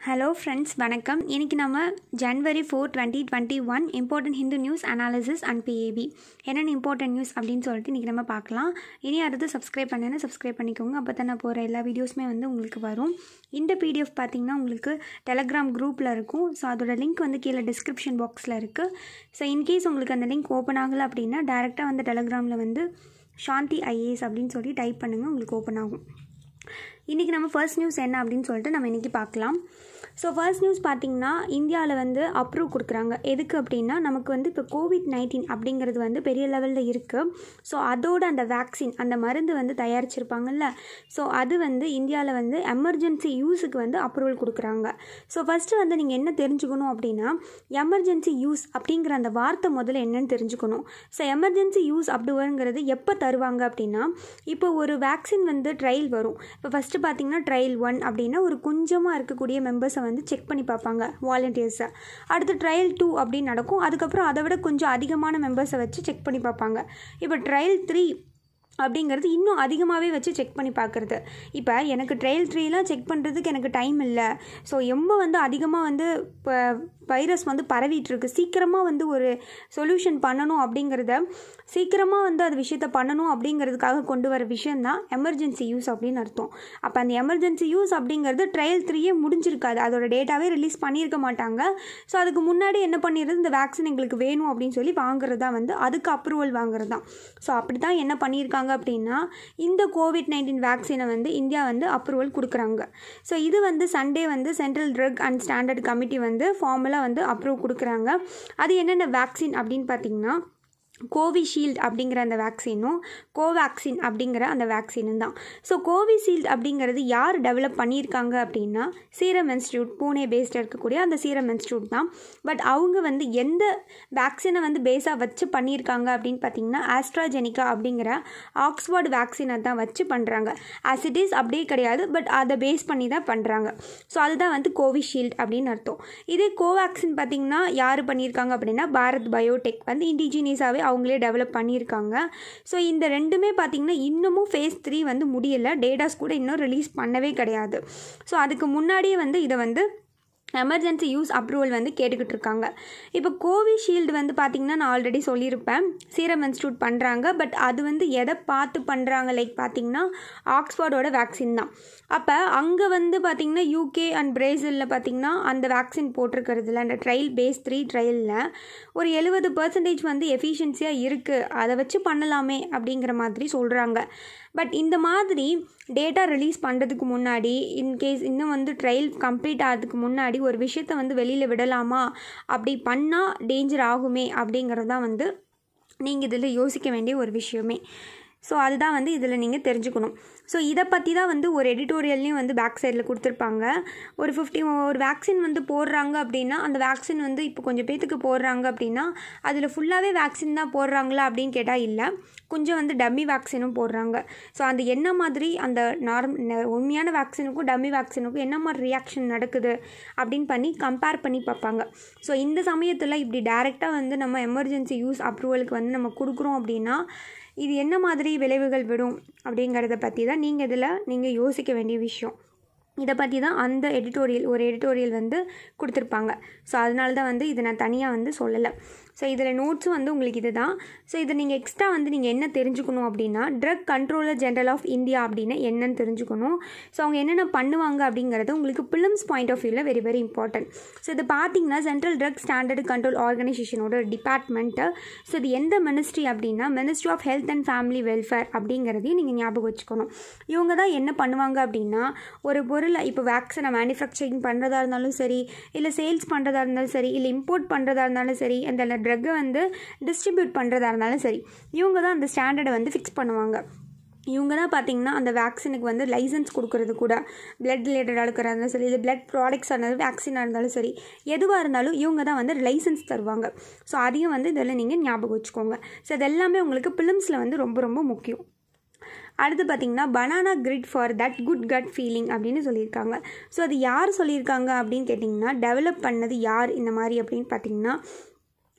hello friends வணக்கம் இன்றைக்கி நம்ம January four twenty twenty one important Hindu news analysis and PIB என்னென்ன இம்பார்ட்டன்ட் நியூஸ் அப்படின்னு சொல்லிட்டு இன்றைக்கி நம்ம பார்க்கலாம் இனி அடுத்து சப்ஸ்கிரைப் பண்ணேன்னா சப்ஸ்கிரைப் பண்ணிக்கோங்க அப்போ தான் நான் போகிற எல்லா வீடியோஸுமே வந்து உங்களுக்கு வரும் இந்த பிடிஎஃப் பார்த்தீங்கன்னா உங்களுக்கு டெலகிராம் குரூப்பில் இருக்கும் ஸோ அதோட லிங்க் வந்து கீழே டிஸ்கிரிப்ஷன் பாக்ஸில் இருக்குது ஸோ இன்கேஸ் உங்களுக்கு அந்த லிங்க் ஓப்பன் ஆகலை அப்படின்னா டேரெக்டாக வந்து டெலகிராமில் வந்து சாந்தி ஐஏஎஸ் அப்படின்னு சொல்லி டைப் பண்ணுங்கள் உங்களுக்கு ஓப்பன் ஆகும் இன்றைக்கி நம்ம ஃபர்ஸ்ட் நியூஸ் என்ன அப்படின்னு சொல்லிட்டு நம்ம இன்றைக்கி பார்க்கலாம் ஸோ ஃபர்ஸ்ட் நியூஸ் பார்த்திங்கன்னா இந்தியாவில் வந்து அப்ரூவ் கொடுக்குறாங்க எதுக்கு அப்படின்னா நமக்கு வந்து இப்போ கோவிட் நைன்டீன் அப்படிங்கிறது வந்து பெரிய லெவலில் இருக்குது ஸோ அதோட அந்த வேக்சின் அந்த மருந்து வந்து தயாரிச்சிருப்பாங்கல்ல ஸோ அது வந்து இந்தியாவில் வந்து எமர்ஜென்சி யூஸுக்கு வந்து அப்ரூவல் கொடுக்குறாங்க ஸோ ஃபஸ்ட்டு வந்து நீங்கள் என்ன தெரிஞ்சுக்கணும் அப்படின்னா எமர்ஜென்சி யூஸ் அப்படிங்கிற அந்த வார்த்தை முதல்ல என்னன்னு தெரிஞ்சுக்கணும் ஸோ எமர்ஜென்சி யூஸ் அப்படிங்கிறது எப்போ தருவாங்க அப்படின்னா இப்போ ஒரு வேக்சின் வந்து ட்ரையல் வரும் இப்போ ஃபஸ்ட்டு பார்த்தீங்கன்னா ட்ரையல் ஒன் அப்படின்னா ஒரு கொஞ்சமாக இருக்கக்கூடிய மெம்பர்ஸை வந்து செக் பண்ணி பார்ப்பாங்க வாலண்டியர்ஸை அடுத்து ட்ரையல் டூ அப்படின்னு நடக்கும் அதுக்கப்புறம் அதை விட கொஞ்சம் அதிகமான மெம்பர்ஸை வச்சு செக் பண்ணி பார்ப்பாங்க இப்போ ட்ரையல் த்ரீ அப்படிங்கிறது இன்னும் அதிகமாகவே வச்சு செக் பண்ணி பார்க்குறது இப்போ எனக்கு ட்ரையல் த்ரீலாம் செக் பண்ணுறதுக்கு எனக்கு டைம் இல்லை ஸோ எம்ப வந்து அதிகமாக வந்து இப்போ வைரஸ் வந்து பரவிட்டுருக்கு சீக்கிரமாக வந்து ஒரு சொல்யூஷன் பண்ணணும் அப்படிங்கிறத சீக்கிரமாக வந்து அது விஷயத்த பண்ணணும் அப்படிங்கிறதுக்காக கொண்டு வர விஷயந்தான் எமர்ஜென்சி யூஸ் அப்படின்னு அர்த்தம் அப்போ அந்த எமர்ஜென்சி யூஸ் அப்படிங்கிறது ட்ரையல் த்ரீயே முடிஞ்சிருக்காது அதோட டேட்டாவே ரிலீஸ் பண்ணியிருக்க மாட்டாங்க ஸோ அதுக்கு முன்னாடி என்ன பண்ணிடுறது இந்த வேக்சின் எங்களுக்கு வேணும் அப்படின்னு சொல்லி வாங்குறது தான் வந்து அதுக்கு அப்ரூவல் வாங்குறது தான் ஸோ அப்படி தான் என்ன பண்ணியிருக்காங்க அப்படின்னா இந்த கோவிட் நைன்டீன் வேக்சினை வந்து இந்தியா வந்து அப்ரூவல் கொடுக்குறாங்க ஸோ இது வந்து சண்டே வந்து central drug and standard committee வந்து ஃபார்மலாக வந்து அப்ரூவ் கொடுக்குறாங்க அது என்னென்ன வேக்சின் அப்படின்னு பார்த்தீங்கன்னா கோவிஷீல்டு அப்படிங்கிற அந்த வேக்சினும் கோவேக்சின் அப்படிங்கிற அந்த வேக்சினும் தான் ஸோ கோவிஷீல்டு அப்படிங்கிறது யார் டெவலப் பண்ணியிருக்காங்க அப்படின்னா சீரம் இன்ஸ்டியூட் பூனே பேஸ்டாக இருக்கக்கூடிய அந்த சீரம் இன்ஸ்டியூட் தான் பட் அவங்க வந்து எந்த வேக்சினை வந்து பேஸாக வச்சு பண்ணியிருக்காங்க அப்படின்னு பார்த்தீங்கன்னா ஆஸ்ட்ராஜெனிகா அப்படிங்கிற ஆக்ஸ்ஃபோர்டு வேக்சினை தான் வச்சு பண்ணுறாங்க ஆஸ் இட் இஸ் அப்படியே கிடையாது பட் அதை பேஸ் பண்ணி தான் பண்ணுறாங்க ஸோ அதுதான் வந்து கோவிஷீல்டு அப்படின்னு அர்த்தம் இதே கோவேக்சின் பார்த்திங்கன்னா யார் பண்ணியிருக்காங்க அப்படின்னா பாரத் பயோடெக் வந்து இண்டிஜினியஸாகவே அவங்களே டெவலப் பண்ணியிருக்காங்க ஸோ இந்த ரெண்டுமே பார்த்திங்கன்னா இன்னமும் ஃபேஸ் த்ரீ வந்து முடியலை டேட்டாஸ் கூட இன்னும் ரிலீஸ் பண்ணவே கிடையாது ஸோ அதுக்கு முன்னாடியே வந்து இதை வந்து எமர்ஜென்சி யூஸ் அப்ரூவல் வந்து கேட்டுக்கிட்டு இருக்காங்க இப்போ கோவிஷீல்டு வந்து பார்த்திங்கன்னா நான் ஆல்ரெடி சொல்லியிருப்பேன் சீரம் இன்ஸ்டியூட் பண்ணுறாங்க பட் அது வந்து எதை பார்த்து பண்ணுறாங்க லைக் பார்த்திங்கன்னா ஆக்ஸ்ஃபோர்டோட வேக்சின் தான் அப்போ அங்கே வந்து பார்த்திங்கன்னா யூகே அண்ட் பிரேசிலில் பார்த்திங்கன்னா அந்த வேக்சின் போட்டிருக்கிறதுல அந்த ட்ரையல் பேஸ் த்ரீ ட்ரையலில் ஒரு எழுபது பர்சன்டேஜ் வந்து எஃபிஷியன்சியாக இருக்குது அதை வச்சு பண்ணலாமே அப்படிங்கிற மாதிரி சொல்கிறாங்க பட் இந்த மாதிரி டேட்டா ரிலீஸ் பண்ணுறதுக்கு முன்னாடி இன்கேஸ் இன்னும் வந்து ட்ரையல் கம்ப்ளீட் ஆகிறதுக்கு முன்னாடி ஒரு விஷயத்தை வந்து வெளியில் விடலாமா அப்படி பண்ணால் டேஞ்சர் ஆகுமே அப்படிங்கிறது தான் வந்து நீங்கள் இதில் யோசிக்க வேண்டிய ஒரு விஷயமே ஸோ அதுதான் வந்து இதில் நீங்கள் தெரிஞ்சுக்கணும் ஸோ இதை பற்றி தான் வந்து ஒரு எடிட்டோரியல்லையும் வந்து பேக் சைடில் கொடுத்துருப்பாங்க ஒரு ஃபிஃப்டி ஒரு வேக்சின் வந்து போடுறாங்க அப்படின்னா அந்த வேக்சின் வந்து இப்போ கொஞ்சம் பேத்துக்கு போடுறாங்க அப்படின்னா அதில் ஃபுல்லாகவே வேக்சின் தான் போடுறாங்களா அப்படின்னு கேட்டால் இல்லை கொஞ்சம் வந்து டம்மி வேக்சினும் போடுறாங்க ஸோ அந்த என்ன மாதிரி அந்த நார்ம் உண்மையான வேக்சினுக்கும் டம்மி வேக்சினுக்கும் என்ன மாதிரி ரியாக்ஷன் நடக்குது அப்படின்னு பண்ணி கம்பேர் பண்ணி பார்ப்பாங்க ஸோ இந்த சமயத்தில் இப்படி டேரெக்டாக வந்து நம்ம எமர்ஜென்சி யூஸ் அப்ரூவலுக்கு வந்து நம்ம கொடுக்குறோம் அப்படின்னா இது என்ன மாதிரி விளைவுகள் விடும் அப்படிங்கிறத பற்றி தான் நீங்கள் இதில் நீங்கள் யோசிக்க வேண்டிய விஷயம் இதை பற்றி தான் அந்த எடிட்டோரியல் ஒரு எடிட்டோரியல் வந்து கொடுத்துருப்பாங்க ஸோ அதனால தான் வந்து இதை நான் தனியாக வந்து சொல்லலை ஸோ இதில் நோட்ஸும் வந்து உங்களுக்கு இது தான் ஸோ இதை நீங்கள் எக்ஸ்ட்ரா வந்து நீங்கள் என்ன தெரிஞ்சுக்கணும் அப்படின்னா drug controller general of India அப்படின்னு என்னன்னு தெரிஞ்சுக்கணும் ஸோ அவங்க என்னென்ன பண்ணுவாங்க அப்படிங்கிறது உங்களுக்கு பிலிம்ஸ் பாயிண்ட் ஆஃப் வியூவில் வெரி வெரி இம்பார்ட்டன்ட் ஸோ இது பார்த்தீங்கன்னா சென்ட்ரல் ட்ரக் ஸ்டாண்டர்ட் கண்ட்ரோல் ஆர்கனைசேஷனோட டிபார்ட்மெண்ட்டு ஸோ இது எந்த மினிஸ்ட்ரி அப்படின்னா ministry of health and family welfare அப்படிங்கிறதையும் நீங்கள் ஞாபகம் வச்சுக்கணும் இவங்க தான் என்ன பண்ணுவாங்க அப்படின்னா ஒரு பொருளை இப்போ வேக்சினை மேனுஃபேக்சரிங் பண்ணுறதா இருந்தாலும் சரி இல்லை சேல்ஸ் பண்ணுறதா இருந்தாலும் சரி இல்லை இம்போர்ட் பண்ணுறதா இருந்தாலும் சரி அந்த ட்ரக்கை வந்து டிஸ்ட்ரிபியூட் பண்ணுறதா இருந்தாலும் சரி இவங்க தான் அந்த ஸ்டாண்டர்டை வந்து ஃபிக்ஸ் பண்ணுவாங்க இவங்க தான் பார்த்தீங்கன்னா அந்த வேக்சினுக்கு வந்து லைசன்ஸ் கொடுக்குறது கூட பிளட் ரிலேட்டடாக இருக்கிறதா இருந்தாலும் சரி இல்லை பிளட் ப்ராடக்ட்ஸாக இருந்தாலும் வேக்சினாக இருந்தாலும் சரி எதுவாக இருந்தாலும் இவங்க தான் வந்து லைசன்ஸ் தருவாங்க ஸோ அதையும் வந்து இதெல்லாம் நீங்கள் ஞாபகம் வச்சுக்கோங்க ஸோ இது எல்லாமே உங்களுக்கு பிலிம்ஸில் வந்து ரொம்ப ரொம்ப முக்கியம் அடுத்து பார்த்திங்கன்னா banana grit for that good gut feeling அப்படின்னு சொல்லியிருக்காங்க ஸோ அது யார் சொல்லியிருக்காங்க அப்படின்னு கேட்டிங்கன்னா டெவலப் பண்ணது யார் இந்த மாதிரி அப்படின்னு பார்த்தீங்கன்னா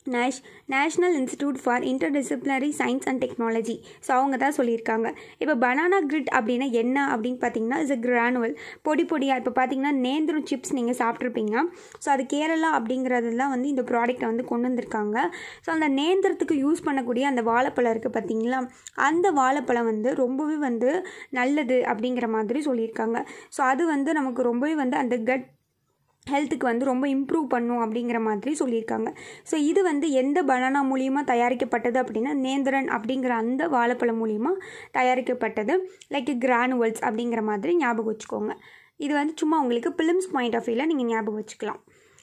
நேஷ் national institute for interdisciplinary science and technology so அவங்க தான் சொல்லியிருக்காங்க இப்போ பனானா கிரிட் அப்படின்னா என்ன அப்படின்னு பார்த்தீங்கன்னா இஸ் a கிரானுவல் பொடி பொடியாக இப்போ பார்த்தீங்கன்னா நேந்திரம் சிப்ஸ் நீங்கள் சாப்பிட்ருப்பீங்க ஸோ அது கேரளா அப்படிங்கிறதுலாம் வந்து இந்த ப்ராடக்ட்டை வந்து கொண்டு வந்திருக்காங்க ஸோ அந்த நேந்திரத்துக்கு யூஸ் பண்ணக்கூடிய அந்த வாழைப்பழம் இருக்குது பார்த்தீங்களா அந்த வாழைப்பழம் வந்து ரொம்பவே வந்து நல்லது அப்படிங்கிற மாதிரி சொல்லியிருக்காங்க ஸோ அது வந்து நமக்கு ரொம்பவே வந்து அந்த கட் ஹெல்த்துக்கு வந்து ரொம்ப இம்ப்ரூவ் பண்ணும் அப்படிங்கிற மாதிரி சொல்லியிருக்காங்க ஸோ இது வந்து எந்த பனானா மூலியமாக தயாரிக்கப்பட்டது அப்படின்னா நேந்திரன் அப்படிங்கிற அந்த வாழைப்பழம் மூலியமாக தயாரிக்கப்பட்டது லைக் கிரானுவல்ஸ் அப்படிங்கிற மாதிரி ஞாபகம் வச்சுக்கோங்க இது வந்து சும்மா உங்களுக்கு பிலிம்ஸ் பாயிண்ட் ஆஃப் வியூவில் நீங்கள் ஞாபகம் வச்சுக்கலாம்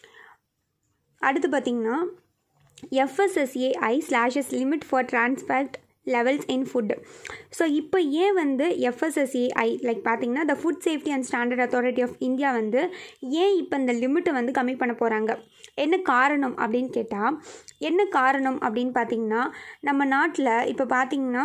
அடுத்து பார்த்தீங்கன்னா FSSAI slashes limit for trans fat levels in food so இப்போ ஏன் வந்து எஃப்எஸ்எஸ்ஏஐ லைக் பார்த்தீங்கன்னா the food safety and standard authority of India வந்து ஏன் இப்போ இந்த லிமிட்டை வந்து கம்மி பண்ண போகிறாங்க என்ன காரணம் அப்படின்னு கேட்டால் என்ன காரணம் அப்படின்னு பார்த்தீங்கன்னா நம்ம நாட்டில் இப்போ பார்த்தீங்கன்னா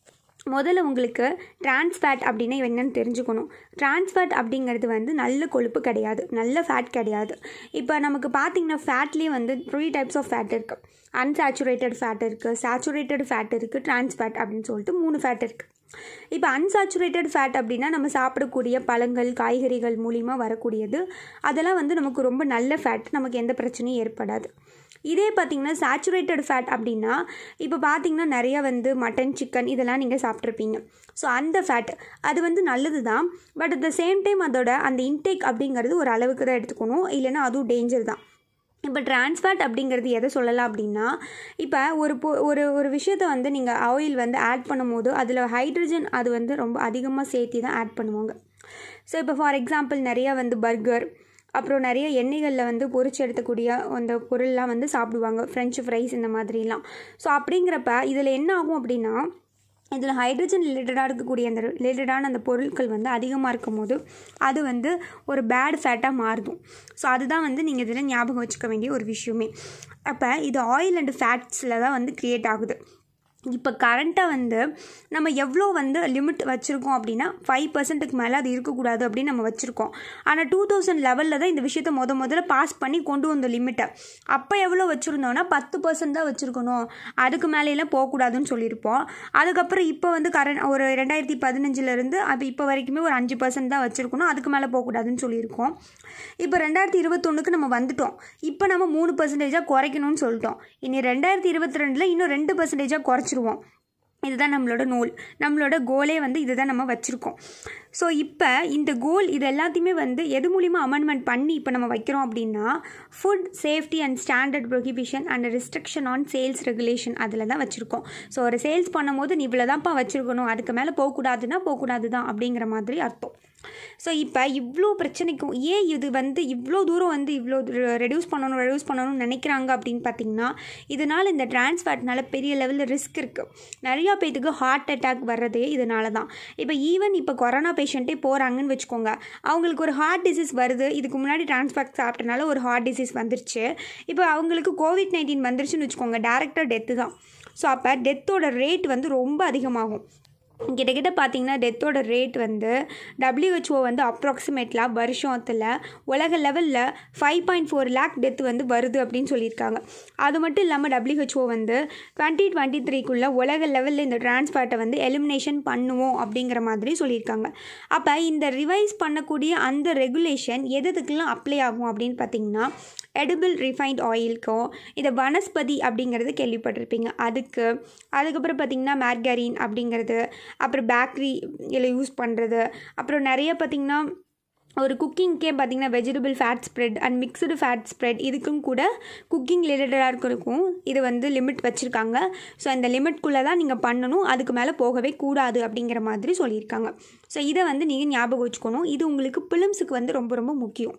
முதல்ல உங்களுக்கு டிரான்ஸ்ஃபேட் அப்படின்னா என்னன்னு தெரிஞ்சுக்கணும் டிரான்ஸ்ஃபேட் அப்படிங்கிறது வந்து நல்ல கொழுப்பு கிடையாது நல்ல ஃபேட் கிடையாது இப்போ நமக்கு பார்த்தீங்கன்னா ஃபேட்லேயே வந்து த்ரீ டைப்ஸ் ஆஃப் ஃபேட் இருக்குது அன்சாச்சுரேட்டட் ஃபேட் இருக்குது சேச்சுரேட்டட் ஃபேட் இருக்குது டிரான்ஸ்ஃபேட் அப்படின்னு சொல்லிட்டு மூணு ஃபேட் இருக்குது இப்போ அன்சாச்சுரேட்டட் ஃபேட் அப்படின்னா நம்ம சாப்பிடக்கூடிய பழங்கள் காய்கறிகள் மூலிமா வரக்கூடியது அதெல்லாம் வந்து நமக்கு ரொம்ப நல்ல ஃபேட் நமக்கு எந்த பிரச்சனையும் ஏற்படாது இதே பார்த்தீங்கன்னா சேச்சுரேட்டட் ஃபேட் அப்படின்னா இப்போ பார்த்தீங்கன்னா நிறைய வந்து மட்டன் சிக்கன் இதெல்லாம் நீங்கள் சாப்பிட்ருப்பீங்க ஸோ அந்த ஃபேட் அது வந்து நல்லது தான் but at the same time அதோட அந்த இன்டேக் அப்படிங்கிறது ஒரு அளவுக்கு தான் எடுத்துக்கணும் இல்லைன்னா அதுவும் டேஞ்சர் தான் இப்போ டிரான்ஸ்ஃபேட் அப்படிங்கிறது எதை சொல்லலாம் அப்படின்னா இப்போ ஒரு பொ ஒரு ஒரு விஷயத்தை வந்து நீங்கள் ஆயில் வந்து ஆட் பண்ணும்போது அதில் ஹைட்ரஜன் அது வந்து ரொம்ப அதிகமாக சேர்த்தி தான் ஆட் பண்ணுவாங்க ஸோ இப்போ ஃபார் எக்ஸாம்பிள் நிறையா வந்து பர்கர் அப்புறம் நிறைய எண்ணெய்களில் வந்து பொரிச்சு எடுக்கக்கூடிய அந்த பொருள்லாம் வந்து சாப்பிடுவாங்க ஃப்ரெஞ்சு ஃப்ரைஸ் இந்த மாதிரிலாம் ஸோ அப்படிங்கிறப்ப இதில் என்ன ஆகும் அப்படின்னா இதில் ஹைட்ரஜன் ரிலேட்டடாக இருக்கக்கூடிய அந்த ரிலேட்டடான அந்த பொருட்கள் வந்து அதிகமாக இருக்கும் போது அது வந்து ஒரு பேட் ஃபேட்டாக மாறுதும் ஸோ அதுதான் வந்து நீங்கள் இதில் ஞாபகம் வச்சுக்க வேண்டிய ஒரு விஷயமே அப்போ இது ஆயில் அண்ட் ஃபேட்ஸில் தான் வந்து க்ரியேட் ஆகுது இப்போ கரண்ட்டாக வந்து நம்ம எவ்வளோ வந்து லிமிட் வச்சுருக்கோம் அப்படின்னா ஃபைவ் பர்சன்ட்டுக்கு மேலே அது இருக்கக்கூடாது அப்படின்னு நம்ம வச்சுருக்கோம் ஆனால் டூ தௌசண்ட் லெவலில் தான் இந்த விஷயத்தை முத முதல்ல பாஸ் பண்ணி கொண்டு வந்தோம் லிமிட்டை அப்போ எவ்வளோ வச்சுருந்தோன்னா பத்து பர்சன்ட் தான் வச்சுருக்கணும் அதுக்கு மேலேலாம் போகக்கூடாதுன்னு சொல்லியிருப்போம் அதுக்கப்புறம் இப்போ வந்து கரண்ட் ஒரு ரெண்டாயிரத்தி பதினஞ்சுலேருந்து அது இப்போ வரைக்குமே ஒரு அஞ்சு பர்சன்ட் தான் வச்சுருக்கணும் அதுக்கு மேலே போகக்கூடாதுன்னு சொல்லியிருக்கோம் இப்போ ரெண்டாயிரத்தி இருபத்தொன்னுக்கு நம்ம வந்துட்டோம் இப்போ நம்ம மூணு பர்சன்டேஜாக குறைக்கணும்னு சொல்லிட்டோம் இனி ரெண்டாயிரத்தி இருபத்தி ரெண்டில் இன்னும் ரெண்டு பர்சன்டேஜாக குறைச்சிருவோம் இதுதான் நம்மளோட நூல் நம்மளோட கோலே வந்து இதுதான் நம்ம வச்சுருக்கோம் ஸோ இப்போ இந்த கோல் இது எல்லாத்தையுமே வந்து எது மூலிமா அமெண்ட்மெண்ட் பண்ணி இப்போ நம்ம வைக்கிறோம் அப்படின்னா food safety and standard prohibition and restriction on sales regulation அதில் தான் வச்சுருக்கோம் ஸோ ஒரு சேல்ஸ் பண்ணும்போது நீ இவ்வளோ தான்ப்பா வச்சுருக்கணும் அதுக்கு மேலே போகக்கூடாதுன்னா போகக்கூடாது தான் அப்படிங்கிற மாதிரி அர்த்தம் ஸோ இப்போ இவ்வளோ பிரச்சனைக்கும் ஏன் இது வந்து இவ்வளோ தூரம் வந்து இவ்வளோ ரெடியூஸ் பண்ணணும் ரெடியூஸ் பண்ணணும்னு நினைக்கிறாங்க அப்படின்னு பார்த்தீங்கன்னா இதனால் இந்த டிரான்ஸ்ஃபேட்னால பெரிய லெவலில் ரிஸ்க் இருக்குது நிறையா பேத்துக்கு ஹார்ட் அட்டாக் வர்றதே இதனால தான் இப்போ ஈவன் இப்போ கொரோனா பேஷண்ட்டே போகிறாங்கன்னு வச்சுக்கோங்க அவங்களுக்கு ஒரு ஹார்ட் டிசீஸ் வருது இதுக்கு முன்னாடி டிரான்ஸ்ஃபேட் சாப்பிட்டனால ஒரு ஹார்ட் டிசீஸ் வந்துருச்சு இப்போ அவங்களுக்கு கோவிட் நைன்டீன் வந்துருச்சுன்னு வச்சுக்கோங்க டேரெக்டாக டெத்து தான் ஸோ அப்போ டெத்தோட ரேட் வந்து ரொம்ப அதிகமாகும் கிட்டக்கிட்ட பார்த்தீங்கன்னா டெத்தோட ரேட் வந்து டபிள்யூஹெச்ஓ வந்து அப்ராக்சிமேட்லாக வருஷத்தில் உலக லெவலில் five point four lakh death வந்து வருது அப்படின்னு சொல்லியிருக்காங்க அது மட்டும் இல்லாமல் டபிள்யூஹெச்ஓ வந்து டுவெண்ட்டி டுவெண்ட்டி த்ரீக்குள்ளே உலக லெவலில் இந்த டிரான்ஸ்பேர்ட்டை வந்து எலிமினேஷன் பண்ணுவோம் அப்படிங்கிற மாதிரி சொல்லியிருக்காங்க அப்போ இந்த ரிவைஸ் பண்ணக்கூடிய அந்த ரெகுலேஷன் எதுக்கெல்லாம் அப்ளை ஆகும் அப்படின்னு பார்த்தீங்கன்னா எடிபிள் ரிஃபைன்ட் ஆயிலுக்கும் இதை வனஸ்பதி அப்படிங்கிறது கேள்விப்பட்டிருப்பீங்க அதுக்கு அதுக்கப்புறம் பார்த்திங்கன்னா மேர்கரின் அப்படிங்கிறது அப்புறம் பேக்கரி இதில் யூஸ் பண்ணுறது அப்புறம் நிறைய பார்த்திங்கன்னா ஒரு குக்கிங்க்கே பார்த்திங்கன்னா vegetable fat spread and mixed fat spread இதுக்கும் கூட குக்கிங் ரிலேட்டடாக இருக்கிறதுக்கும் இது வந்து லிமிட் வச்சுருக்காங்க ஸோ இந்த லிமிட்குள்ளே தான் நீங்கள் பண்ணணும் அதுக்கு மேலே போகவே கூடாது அப்படிங்கிற மாதிரி சொல்லியிருக்காங்க ஸோ இதை வந்து நீங்கள் ஞாபகம் வச்சுக்கணும் இது உங்களுக்கு பிலிம்ஸுக்கு வந்து ரொம்ப ரொம்ப முக்கியம்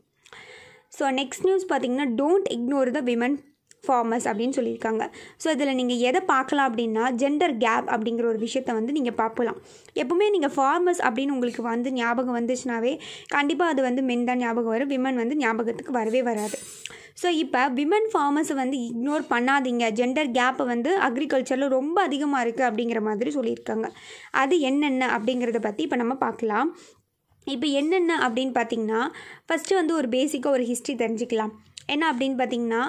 ஸோ நெக்ஸ்ட் நியூஸ் பார்த்தீங்கன்னா don't ignore the women farmers அப்படின்னு சொல்லியிருக்காங்க ஸோ இதில் நீங்கள் எதை பார்க்கலாம் அப்படின்னா ஜெண்டர் கேப் அப்படிங்கிற ஒரு விஷயத்த வந்து நீங்கள் பார்க்கலாம் எப்பவுமே நீங்கள் ஃபார்மர்ஸ் அப்படின்னு உங்களுக்கு வந்து ஞாபகம் வந்துச்சுனாவே கண்டிப்பாக அது வந்து மென் தான் ஞாபகம் வரும் விமன் வந்து ஞாபகத்துக்கு வரவே வராது ஸோ இப்போ விமன் ஃபார்மர்ஸை வந்து இக்னோர் பண்ணாதீங்க ஜெண்டர் கேப்பை வந்து அக்ரிகல்ச்சரில் ரொம்ப அதிகமாக இருக்குது அப்படிங்கிற மாதிரி சொல்லியிருக்காங்க அது என்னென்ன அப்படிங்கிறத பற்றி இப்போ நம்ம பார்க்கலாம் இப்போ என்னென்ன அப்படின்னு பார்த்தீங்கன்னா ஃபஸ்ட்டு வந்து ஒரு பேசிக்காக ஒரு ஹிஸ்ட்ரி தெரிஞ்சுக்கலாம் என்ன அப்படின்னு பார்த்தீங்கன்னா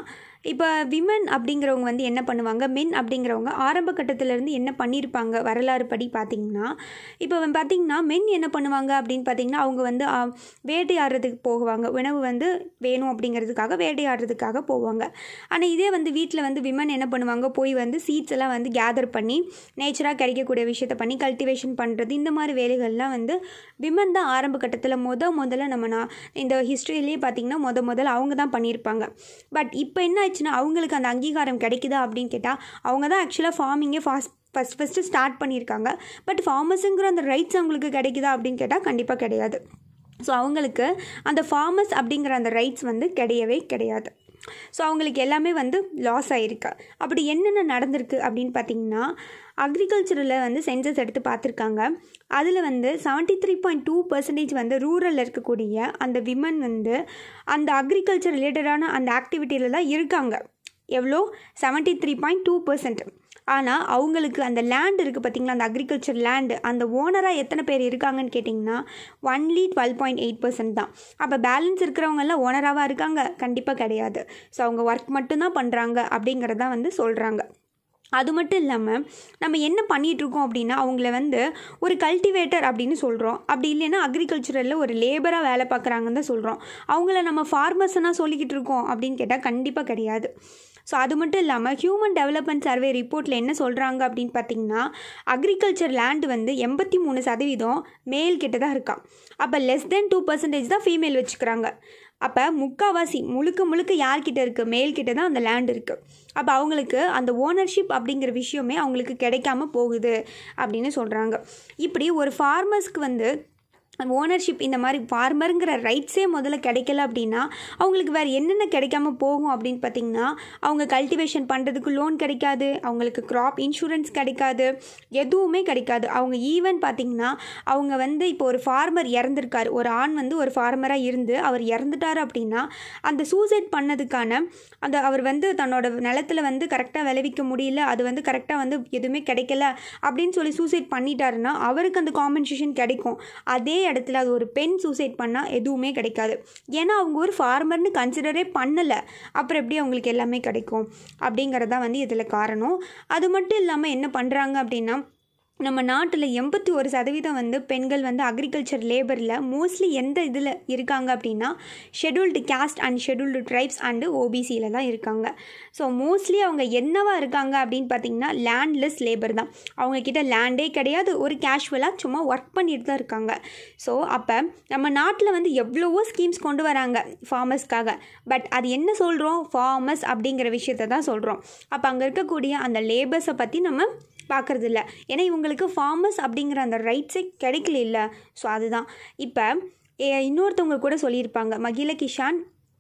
இப்போ விமன் அப்படிங்கிறவங்க வந்து என்ன பண்ணுவாங்க மென் அப்படிங்கிறவங்க ஆரம்ப கட்டத்திலேருந்து என்ன பண்ணியிருப்பாங்க வரலாறு படி பார்த்திங்கன்னா இப்போ வந்து பார்த்திங்கன்னா மென் என்ன பண்ணுவாங்க அப்படின்னு பார்த்திங்கன்னா அவங்க வந்து ஆ, வேட்டையாடுறதுக்கு போவாங்க உணவு வந்து வேணும் அப்படிங்கிறதுக்காக வேட்டையாடுறதுக்காக போவாங்க ஆனால் இதே வந்து வீட்டில் வந்து விமன் என்ன பண்ணுவாங்க போய் வந்து சீட்ஸ் எல்லாம் வந்து கேதர் பண்ணி நேச்சராக கிடைக்கக்கூடிய விஷயத்தை பண்ணி கல்டிவேஷன் பண்ணுறது இந்த மாதிரி வேலைகள்லாம் வந்து விமன் தான் ஆரம்ப கட்டத்தில் முத முதல்ல நம்ம நான் இந்த ஹிஸ்ட்ரியிலேயே பார்த்திங்கன்னா முத முதல்ல அவங்க தான் பண்ணியிருப்பாங்க பட் இப்போ என்ன ஆச்சுன்னா அவங்களுக்கு அந்த அங்கீகாரம் கிடைக்குதா அப்படின்னு கேட்டால் அவங்க தான் ஆக்சுவலாக ஃபார்மிங்கே ஃபாஸ்ட் ஃபஸ்ட் ஃபஸ்ட்டு ஸ்டார்ட் பண்ணியிருக்காங்க பட் ஃபார்மர்ஸுங்கிற அந்த ரைட்ஸ் அவங்களுக்கு கிடைக்குதா அப்படின்னு கேட்டால் கண்டிப்பாக கிடையாது ஸோ அவங்களுக்கு அந்த ஃபார்மர்ஸ் அப்படிங்கிற அந்த ரைட்ஸ் வந்து கிடையவே கிடையாது ஸோ அவங்களுக்கு எல்லாமே வந்து லாஸ் ஆகிருக்கு அப்படி என்னென்ன நடந்திருக்கு அப்படின்னு பார்த்தீங்கன்னா அக்ரிகல்ச்சரில் வந்து சென்சஸ் எடுத்து பார்த்துருக்காங்க அதில் வந்து seventy three point two percentage வந்து ரூரலில் இருக்கக்கூடிய அந்த விமன் வந்து அந்த அக்ரிகல்ச்சர் ரிலேட்டடான அந்த ஆக்டிவிட்டியில் தான் இருக்காங்க எவ்வளோ seventy three point two percent ஆனால் அவங்களுக்கு அந்த லேண்ட் இருக்குது பார்த்தீங்களா அந்த அக்ரிகல்ச்சர் லேண்டு அந்த ஓனராக எத்தனை பேர் இருக்காங்கன்னு கேட்டிங்கன்னா only twelve point eight percent தான் அப்போ பேலன்ஸ் இருக்கிறவங்கெல்லாம் ஓனராவாக இருக்காங்க கண்டிப்பாக கிடையாது ஸோ அவங்க ஒர்க் மட்டும்தான் பண்ணுறாங்க அப்படிங்கிறத வந்து சொல்கிறாங்க அது மட்டும் இல்லாமல் நம்ம என்ன பண்ணிகிட்ருக்கோம் அப்படின்னா அவங்கள வந்து ஒரு கல்டிவேட்டர் அப்படின்னு சொல்கிறோம் அப்படி இல்லைன்னா அக்ரிகல்ச்சரலில் ஒரு லேபராக வேலை பார்க்குறாங்கன்னு தான் சொல்கிறோம் அவங்கள நம்ம ஃபார்மர்ஸ்னால் சொல்லிக்கிட்டு இருக்கோம் அப்படின்னு கேட்டால் கண்டிப்பாக கிடையாது ஸோ அது மட்டும் இல்லாமல் ஹியூமன் டெவலப்மெண்ட் சர்வே ரிப்போர்ட்டில் என்ன சொல்கிறாங்க அப்படின்னு பார்த்தீங்கன்னா அக்ரிகல்ச்சர் லேண்ட் வந்து எண்பத்தி மூணு சதவீதம் மேல் கிட்ட தான் இருக்கா அப்போ லெஸ் தென் டூ பர்சன்டேஜ் தான் ஃபீமேல் வச்சுக்கிறாங்க அப்போ முக்காவாசி முழுக்க முழுக்க யார்கிட்ட இருக்குது மேல்கிட்ட தான் அந்த லேண்ட் இருக்குது அப்போ அவங்களுக்கு அந்த ஓனர்ஷிப் அப்படிங்கிற விஷயமே அவங்களுக்கு கிடைக்காம போகுது அப்படின்னு சொல்கிறாங்க இப்படி ஒரு ஃபார்மர்ஸ்க்கு வந்து ஓனர்ஷிப் இந்த மாதிரி ஃபார்மருங்கிற ரைட்ஸே முதல்ல கிடைக்கல அப்படின்னா அவங்களுக்கு வேறு என்னென்ன கிடைக்காம போகும் அப்படின்னு பார்த்தீங்கன்னா அவங்க கல்டிவேஷன் பண்ணுறதுக்கு லோன் கிடைக்காது அவங்களுக்கு க்ராப் இன்சூரன்ஸ் கிடைக்காது எதுவுமே கிடைக்காது அவங்க ஈவன் பார்த்தீங்கன்னா அவங்க வந்து இப்போ ஒரு ஃபார்மர் இறந்துருக்காரு ஒரு ஆண் வந்து ஒரு ஃபார்மராக இருந்து அவர் இறந்துட்டார் அப்படின்னா அந்த சூசைட் பண்ணதுக்கான அந்த அவர் வந்து தன்னோட நிலத்துல வந்து கரெக்டாக விளைவிக்க முடியல அது வந்து கரெக்டாக வந்து எதுவுமே கிடைக்கல அப்படின்னு சொல்லி சூசைட் பண்ணிட்டாருன்னா அவருக்கு அந்த காம்பன்சேஷன் கிடைக்கும் அதே இடத்துல அது ஒரு பெண் சூசைட் பண்ணால் எதுவுமே கிடைக்காது ஏன்னா அவங்க ஒரு ஃபார்மர்னு கன்சிடரே பண்ணலை அப்புறம் எப்படி அவங்களுக்கு எல்லாமே கிடைக்கும் அப்படிங்கிறதான் வந்து இதில் காரணம் அது மட்டும் இல்லாமல் என்ன பண்ணுறாங்க அப்படின்னா நம்ம நாட்டில் எண்பத்தி ஒரு சதவீதம் வந்து பெண்கள் வந்து அக்ரிகல்ச்சர் லேபரில் மோஸ்ட்லி எந்த இதில் இருக்காங்க அப்படின்னா scheduled caste and scheduled tribes and ஓபிசியில் தான் இருக்காங்க ஸோ மோஸ்ட்லி அவங்க என்னவா இருக்காங்க அப்படின்னு பார்த்தீங்கன்னா லேண்ட்லெஸ் லேபர் தான் அவங்க கிட்ட லேண்டே கிடையாது ஒரு கேஷுவலாக சும்மா ஒர்க் பண்ணிட்டு தான் இருக்காங்க ஸோ அப்போ நம்ம நாட்டில் வந்து எவ்வளவோ ஸ்கீம்ஸ் கொண்டு வராங்க ஃபார்மர்ஸ்க்காக பட் அது என்ன சொல்கிறோம் ஃபார்மர்ஸ் அப்படிங்கிற விஷயத்தை தான் சொல்கிறோம் அப்போ அங்கே இருக்கக்கூடிய அந்த லேபர்ஸை பற்றி நம்ம பார்க்குறது இல்லை ஏன்னா இவங்களுக்கு ஃபார்மர்ஸ் அப்படிங்கிற அந்த ரைட்ஸே கிடைக்கல இல்லை ஸோ அதுதான் இப்போ இன்னொருத்தவங்க கூட சொல்லியிருப்பாங்க மகிழ கிஷான்